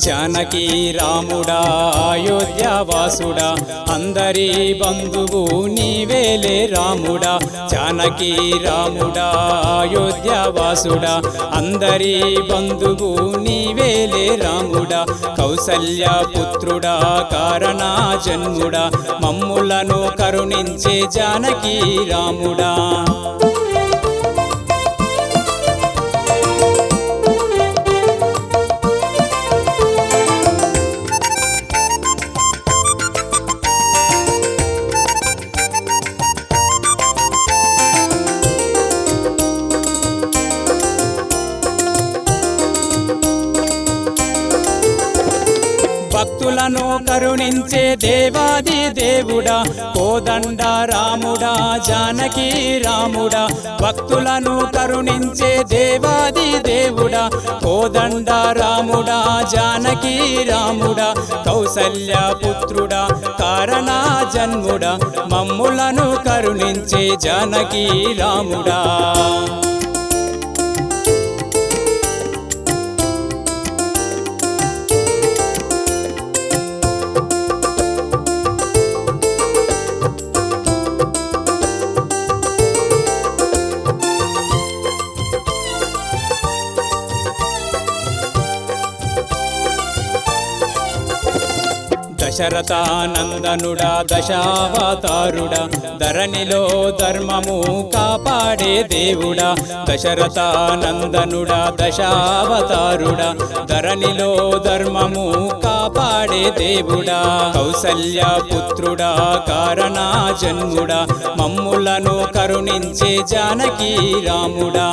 జానకి రాముడా అయోధ్యవాసుడా అందరి బంధువు నీవేలే రాముడా జానకి రాముడా అయోధ్యవాసుడా అందరి బంధువు నీవేలే రాముడా కౌసల్య పుత్రుడా కారణ జన్ముడా మమ్ములను కరుణించే జానకి రాముడా భక్తులను కరుణించే దేవాది దేవుడా కోదండ రాముడా జానకి రాముడా భక్తులను కరుణించే దేవాది దేవుడా కోదండ రాముడా జానకి రాముడా కౌసల్య పుత్రుడా కారణ జన్ముడా మమ్ములను కరుణించే జానకి రాముడా దశరథానందనుడా దశావతారుడా ధరణిలో ధర్మము కాపాడే దేవుడా దశరథానందనుడా దశావతారుడా ధరణిలో ధర్మము కాపాడే దేవుడా కౌసల్య పుత్రుడా కారణ జన్ముడా మమ్ములను కరుణించే జానకి రాముడా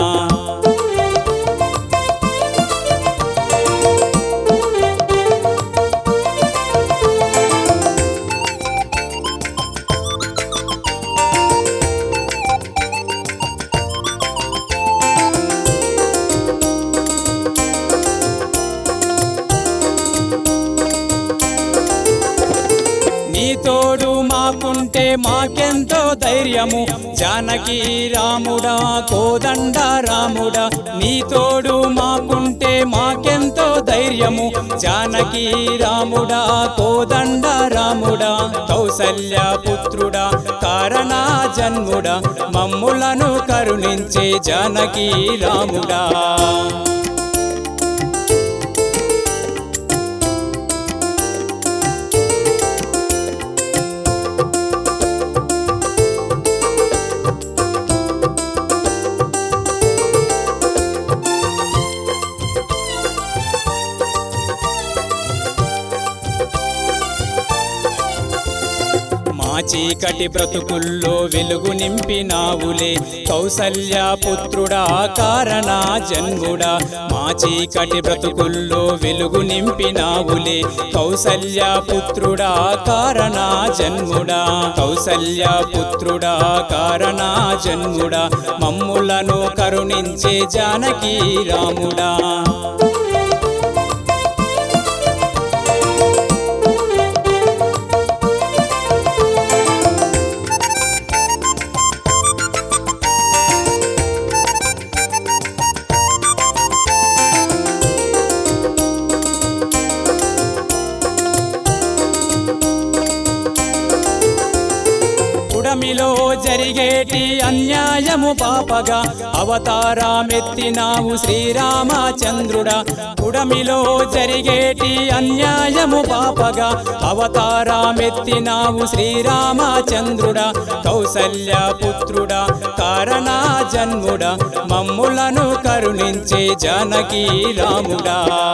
నీ తోడు మాకుంటే మాకెంతో ధైర్యము జానకి రాముడా కోదండ రాముడా నీ తోడు మాకుంటే మాకెంతో ధైర్యము జానకి రాముడా కోదండ రాముడా కౌసల్య పుత్రుడా కారణ జన్ముడా మమ్ములను కరుణించే జానకి రాముడా మా చీకటి బ్రతుకుల్లో వెలుగు నింపినావులే కౌసల్య పుత్రుడా కారణ జన్ముడా మా చీకటి బ్రతుకుల్లో వెలుగు నింపినావులే కౌసల్య పుత్రుడా కారణ జన్ముడా కౌసల్య పుత్రుడా కారణ జన్ముడా మమ్ములను కరుణించే జానకి రాముడా పుడమిలో జరిగేటి అన్యాయము పాపగా అవతారమెత్తినావు శ్రీరామచంద్రుడా పుడమిలో జరిగేటి అన్యాయము పాపగా అవతారమెత్తినావు శ్రీరామచంద్రుడా కౌసల్య పుత్రుడా కారణ జన్ముడా మమ్ములను కరుణించే జానకి రాముడా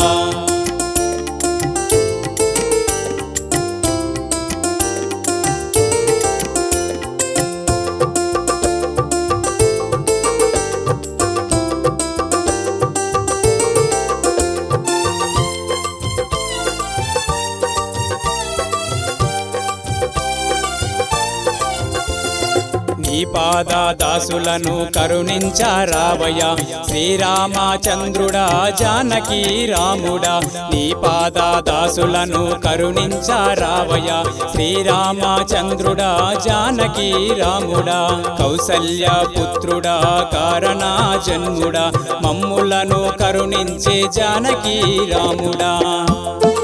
నీ పాద దాసులను కరుణించారావయ శ్రీరామచంద్రుడా జానకి రాముడా నీ పాద దాసులను కరుణించారావయ శ్రీరామచంద్రుడా జానకి రాముడా కౌసల్య పుత్రుడా కారణ జన్ముడా మమ్ములను కరుణించే జానకి రాముడా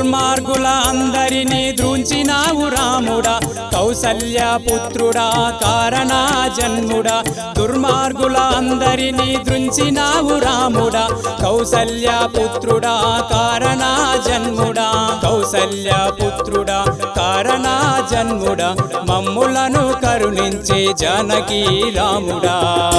దుర్మార్గుల అందరినీ ద్రుంచినావు రాముడా కౌసల్య పుత్రుడా కారణ జన్ముడా దుర్మార్గుల అందరినీ ద్రుంచినావు రాముడా కౌసల్య పుత్రుడా కారణ జన్ముడా కౌసల్య పుత్రుడా కారణ జన్ముడా మమ్ములను కరుణించే జానకి రాముడా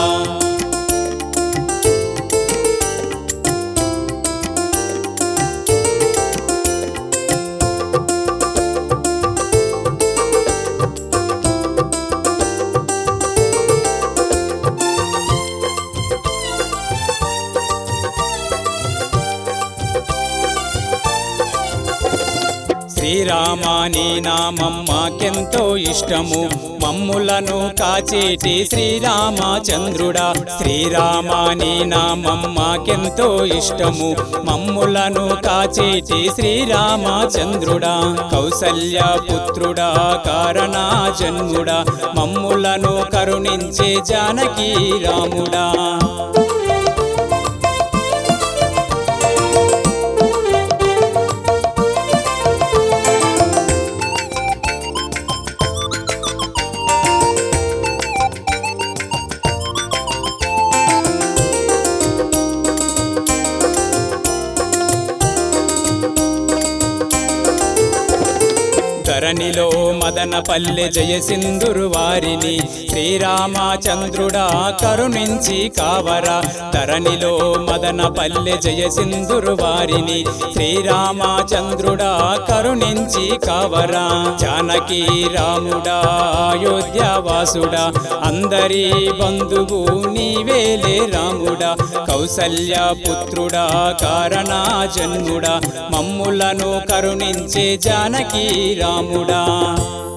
శ్రీరామ నీ నామం మాకెంతో ఇష్టము మమ్ములను కాచేటి శ్రీరామచంద్రుడా శ్రీరామ నీ నామం మాకెంతో ఇష్టము మమ్ములను కాచేటి శ్రీరామచంద్రుడా కౌసల్య పుత్రుడా కారణ జన్ముడా మమ్ములను కరుణించే జానకి రాముడా ధరణిలో మదన పల్లె జయసింధురు వారిని శ్రీరామచంద్రుడా కరుణించి కావరా ధరణిలో మదన పల్లె జయసింధురు వారిని శ్రీరామచంద్రుడా కరుణించి కావరా జానకి రాముడా అయోధ్య వాసుడా అందరి బంధువు నీవేలే రాముడా కౌసల్య పుత్రుడా కారణ జన్ముడా మమ్ములను కరుణించే జానకి రాముడా